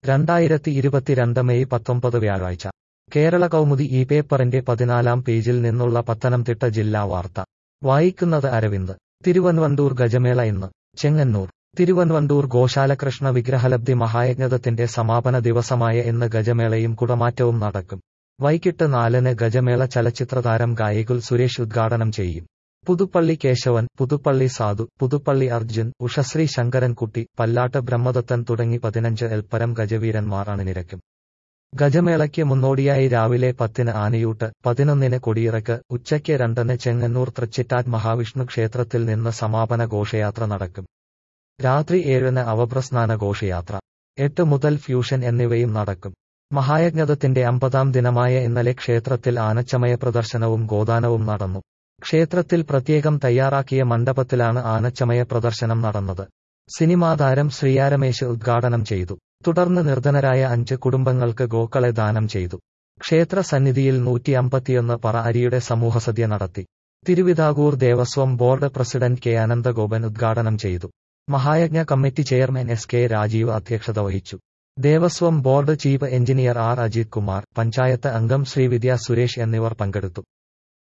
രണ്ടായിരത്തി ഇരുപത്തിരണ്ട് മെയ് പത്തൊമ്പത് വ്യാഴാഴ്ച കേരള കൗമുദി ഈ പേപ്പറിന്റെ പതിനാലാം പേജിൽ നിന്നുള്ള പത്തനംതിട്ട ജില്ലാ വാർത്ത വായിക്കുന്നത് അരവിന്ദ് തിരുവൻവണ്ടൂർ ഗജമേള ഇന്ന് ചെങ്ങന്നൂർ തിരുവൻവണ്ടൂർ ഗോശാലകൃഷ്ണ വിഗ്രഹലബ്ധി മഹായജ്ഞത്തിന്റെ സമാപന ദിവസമായ ഇന്ന് ഗജമേളയും കുടമാറ്റവും നടക്കും വൈകിട്ട് നാലിന് ഗജമേള ചലച്ചിത്രതാരം ഗായകുൽ സുരേഷ് ഉദ്ഘാടനം ചെയ്യും പുതുപ്പള്ളി കേശവൻ പുതുപ്പള്ളി സാധു പുതുപ്പള്ളി അർജുൻ ഉഷശ്രീ ശങ്കരൻകുട്ടി പല്ലാട്ട് ബ്രഹ്മദത്തൻ തുടങ്ങി പതിനഞ്ച് എൽപ്പരം ഗജവീരന്മാർ അണിനിരക്കും ഗജമേളയ്ക്ക് മുന്നോടിയായി രാവിലെ പത്തിന് ആനയൂട്ട് പതിനൊന്നിന് കൊടിയിറക്ക് ഉച്ചയ്ക്ക് രണ്ടിന് ചെങ്ങന്നൂർ തൃച്ചിറ്റാറ്റ് മഹാവിഷ്ണു ക്ഷേത്രത്തിൽ നിന്ന് സമാപന ഘോഷയാത്ര നടക്കും രാത്രി ഏഴിന് അവപ്രസ്നാന ഘോഷയാത്ര എട്ട് മുതൽ ഫ്യൂഷൻ എന്നിവയും നടക്കും മഹായജ്ഞത്തിന്റെ അമ്പതാം ദിനമായ ഇന്നലെ ക്ഷേത്രത്തിൽ ആനച്ചമയ പ്രദർശനവും ഗോദാനവും നടന്നു ക്ഷേത്രത്തിൽ പ്രത്യേകം തയ്യാറാക്കിയ മണ്ഡപത്തിലാണ് ആനച്ചമയ പ്രദർശനം നടന്നത് സിനിമാ താരം ശ്രീയാരമേശ് ഉദ്ഘാടനം ചെയ്തു തുടർന്ന് നിർധനരായ അഞ്ച് കുടുംബങ്ങൾക്ക് ഗോക്കളെ ദാനം ചെയ്തു ക്ഷേത്ര സന്നിധിയിൽ നൂറ്റി അമ്പത്തിയൊന്ന് പറ അരിയുടെ സമൂഹസദ്യ നടത്തി Thiruvithamkoor Devaswom board president K Ananthagopan ഉദ്ഘാടനം ചെയ്തു മഹായജ്ഞ committee chairman S K Rajeev അധ്യക്ഷത വഹിച്ചു Devaswom board chief engineer R Ajith Kumar panchayat അംഗം ശ്രീവിദ്യ സുരേഷ് എന്നിവർ പങ്കെടുത്തു